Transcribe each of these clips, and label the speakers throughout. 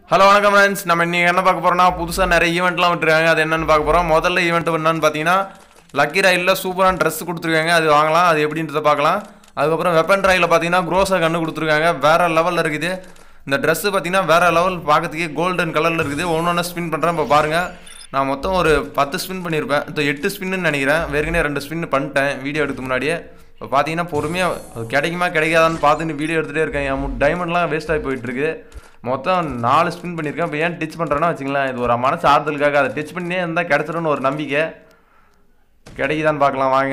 Speaker 1: hello வணக்கம் friends நம்ம இன்னைக்கு என்ன பார்க்க போறோம்னா புதுசாக நிறைய ஈவெண்ட்லாம் விட்டுருக்காங்க அது என்னன்னு பார்க்க போகிறோம் முதல்ல ஈவெண்ட் என்னன்னு பார்த்தீங்கன்னா லக்கி ராயில் சூப்பரான ட்ரெஸ் கொடுத்துருக்காங்க அது வாங்கலாம் அது எப்படின்றத பார்க்கலாம் அதுக்கப்புறம் வெப்பன் ராயில் பார்த்தீங்கன்னா க்ரோஸா கன்று கொடுத்துருக்காங்க வேற லெவலில் இருக்குது இந்த ட்ரெஸ்ஸு பார்த்தீங்கன்னா வேற லெவல் பார்க்கறதுக்கே கோல்டன் கலரில் இருக்குது ஒன்று ஒன்று ஸ்பின் பண்ணுறேன் இப்போ பாருங்கள் நான் மொத்தம் ஒரு பத்து ஸ்பின் பண்ணியிருப்பேன் இப்போ எட்டு ஸ்பின்னு நினைக்கிறேன் வேறுனே ரெண்டு ஸ்பின் பண்ணிட்டேன் வீடியோ எடுக்க முன்னாடியே இப்போ பார்த்தீங்கன்னா பொறுமையாக அது கிடைக்குமா கிடைக்காதான்னு பார்த்துட்டு வீடியோ எடுத்துகிட்டே இருக்கேன் என் டைமண்ட்லாம் வேஸ்ட் ஆகி போயிட்டுருக்கு மொத்தம் நாலு ஸ்பின் பண்ணியிருக்கேன் இப்போ ஏன் டிச் பண்ணுறேன்னா வச்சுங்களேன் இது ஒரு மனசு ஆறுதலுக்காக அதை டிச் பண்ணியே இருந்தால் கிடச்சிரும்னு ஒரு நம்பிக்கை கிடைக்குதான்னு பார்க்கலாம் வாங்க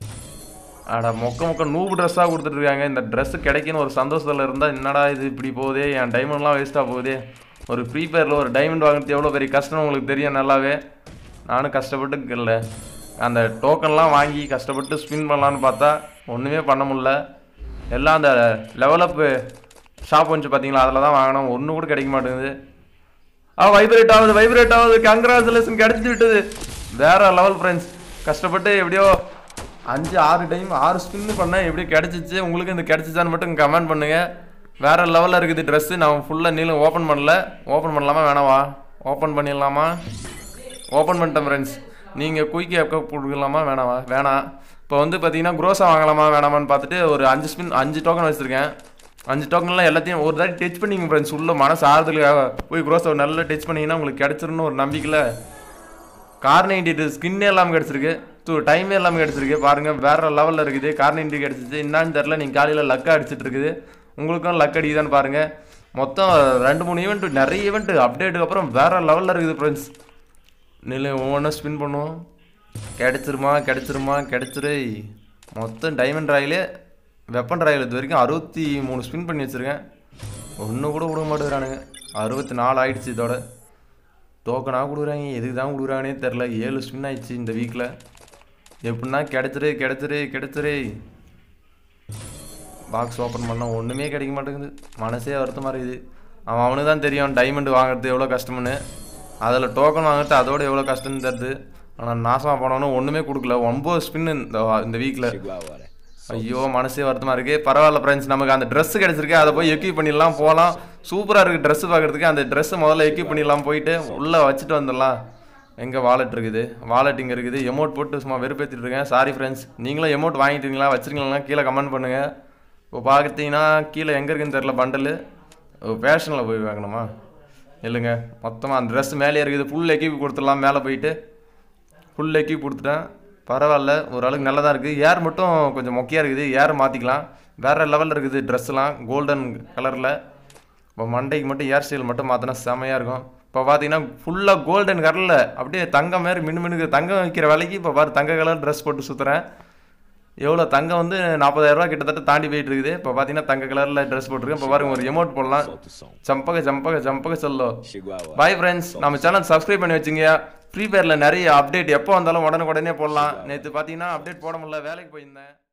Speaker 1: அட மொக்க மொக்க நூறு ட்ரெஸ்ஸாக கொடுத்துட்ருக்காங்க இந்த ட்ரெஸ்ஸு கிடைக்குன்னு ஒரு சந்தோஷத்தில் இருந்தால் என்னடா இது இப்படி போகுதே என் டைமண்ட்லாம் வேஸ்ட்டாக போகுதே ஒரு ஃப்ரீ ஃபயரில் ஒரு டைமண்ட் வாங்குறது எவ்வளோ பெரிய கஷ்டம் உங்களுக்கு தெரியும் நல்லாவே நானும் கஷ்டப்பட்டு இல்லை அந்த டோக்கன்லாம் வாங்கி கஷ்டப்பட்டு ஸ்பின் பண்ணலான்னு பார்த்தா ஒன்றுமே பண்ண முடியல எல்லாம் அந்த லெவலப்பு ஷாப் வந்துச்சு பார்த்தீங்களா அதில் தான் வாங்கினோம் ஒன்று கூட கிடைக்க மாட்டேங்குது ஆ வைப்ரேட் ஆகுது வைப்ரேட் ஆகுது கங்க்ராச்சுலேஷன் கிடைச்சி விட்டது வேற லெவல் ஃப்ரெண்ட்ஸ் கஷ்டப்பட்டு எப்படியோ அஞ்சு ஆறு டைம் ஆறு ஸ்பின்னு பண்ணேன் எப்படியோ கிடச்சிச்சு உங்களுக்கு இந்த கிடச்சிச்சான்னு மட்டும் கமெண்ட் பண்ணுங்க வேற லெவலில் இருக்குது ட்ரெஸ்ஸு நான் ஃபுல்லாக நீளும் ஓப்பன் பண்ணல ஓப்பன் பண்ணலாமா வேணாவா ஓப்பன் பண்ணிடலாமா ஓப்பன் பண்ணிட்டேன் ஃப்ரெண்ட்ஸ் நீங்கள் குயிக் எப்போ கொடுக்கலாமா வேணாவா வேணாம் இப்போ வந்து பார்த்தீங்கன்னா க்ரோஸா வாங்கலாமா வேணாமான்னு பார்த்துட்டு ஒரு அஞ்சு ஸ்பின் அஞ்சு டோக்கன் வச்சுருக்கேன் அஞ்சு டோக்கன்லாம் எல்லாத்தையும் ஒரு தாட்டி டச் பண்ணிங்க ஃப்ரெண்ட்ஸ் உள்ள மனசு ஆறுதலுக்காக போய் க்ரோஸை நல்லா டச் பண்ணிங்கன்னா உங்களுக்கு கிடச்சிருன்னு ஒரு நம்பிக்கையில் கார் நைன்டி டூ ஸ்கின்னே இல்லாமல் கிடச்சிருக்கு தூ டைமே இல்லாமல் கிடச்சிருக்கு பாருங்கள் வேற லெவலில் இருக்குது கார் நைன்டி கிடச்சிச்சு என்னான்னு தெரில நீங்கள் காலையில் லக் அடிச்சிட்டு இருக்குது உங்களுக்கும் லக் அடிக்குதான்னு பாருங்கள் மொத்தம் ரெண்டு மூணு ஈவெண்ட் நிறைய ஈவெண்ட் அப்டேட்டுக்கு அப்புறம் வேற லெவலில் இருக்குது ஃப்ரெண்ட்ஸ் நிலை ஒவ்வொன்றா ஸ்பின் பண்ணுவோம் கிடச்சிருமா கிடச்சிருமா கிடச்சிரு மொத்தம் டைமண்ட் ராயிலே வெப்பன் ராயில் இது வரைக்கும் அறுபத்தி மூணு ஸ்பின் பண்ணி வச்சுருக்கேன் ஒன்று கூட கொடுக்க மாட்டேங்கிறானுங்க அறுபத்தி நாலு ஆயிடுச்சு இதோட டோக்கனாக கொடுக்குறாங்க எதுக்கு தான் கொடுக்குறாங்கன்னே தெரில ஏழு ஸ்பின் ஆயிடுச்சு இந்த வீக்கில் எப்படின்னா கிடச்சிரு கிடச்சிரு கிடச்சிரு பாக்ஸ் ஓப்பன் பண்ணால் ஒன்றுமே கிடைக்க மாட்டேங்குது மனசே வருத்தமாக இருக்குது அவன் அவனுக்கு தான் தெரியும் டைமண்ட் வாங்குறது எவ்வளோ கஷ்டம்னு அதில் டோக்கன் வாங்குறது அதோட எவ்வளோ கஷ்டம்னு தெரியுது ஆனால் நாசமாக போனவனும் ஒன்றுமே கொடுக்கல ஒம்பது ஸ்பின் இந்த வா- இந்த வீக்கில் ஐயோ மனசே வருத்தமாக இருக்கு பரவாயில்ல ஃப்ரெண்ட்ஸ் நமக்கு அந்த Dress கிடைச்சிருக்கு அதை போய் எக்யூப் பண்ணிடலாம் போகலாம் சூப்பராக இருக்குது Dress பார்க்கறதுக்கு அந்த Dress முதல்ல எக்யூப் பண்ணிடலாம் போயிட்டு உள்ளே வச்சுட்டு வந்துடலாம் எங்கே வாலெட் இருக்குது வாலெட் இங்கே இருக்குது எமௌண்ட் போட்டு சும்மா வெறுப்பேற்றிட்டு இருக்கேன் சாரி ஃப்ரெண்ட்ஸ் நீங்களும் எமௌண்ட் வாங்கிட்டீங்களா வச்சிருக்கீங்களா கீழே கமெண்ட் பண்ணுங்கள் இப்போ பார்த்தீங்கன்னா கீழே எங்கே இருக்குன்னு தெரில பண்டலு ஃபேஷனில் போய் வாங்கணுமா இல்லைங்க மொத்தமாக அந்த ட்ரெஸ் மேலே இருக்குது ஃபுல் எக்யூப் கொடுத்துடலாம் மேலே போயிட்டு ஃபுல் எக்யூப் கொடுத்துட்டேன் பரவாயில்ல ஓரளவுக்கு நல்லா தான் இருக்குது ஏர் மட்டும் கொஞ்சம் மொக்கையாக இருக்குது ஏர் மாற்றிக்கலாம் வேறு லெவலில் இருக்குது ட்ரெஸ்லாம் கோல்டன் கலரில் இப்போ மண்டைக்கு மட்டும் ஏர் ஸ்டைல் மட்டும் மாற்றினா செமையாக இருக்கும் இப்போ பார்த்தீங்கன்னா ஃபுல்லாக கோல்டன் கலரில் அப்படியே தங்கம் மாதிரி மினு மினுக்கு தங்கம் வைக்கிற வேலைக்கு இப்போ பாரு தங்க கலர் ட்ரெஸ் போட்டு சுற்றுறேன் எவ்வளோ தங்கம் வந்து நாற்பதாயிரரூவா கிட்டத்தட்ட தாண்டி போயிட்டு இருக்குது இப்போ பார்த்தீங்கன்னா தங்க கலரில் ட்ரெஸ் போட்டிருக்கேன் இப்போ பாருங்க ஒரு எமௌண்ட் போடலாம் ஜம்பக ஜம்பக ஜம்பக சொல்லோ பாய் ஃப்ரெண்ட்ஸ் நம்ம சேனல் சப்ஸ்கிரைப் பண்ணி வச்சுங்க ஃப்ரீ ஃபயரில் நிறைய அப்டேட் எப்போ வந்தாலும் உடனே உடனே போடலாம் நேற்று பார்த்தீங்கன்னா அப்டேட் போட முடியல வேலைக்கு போயிருந்தேன்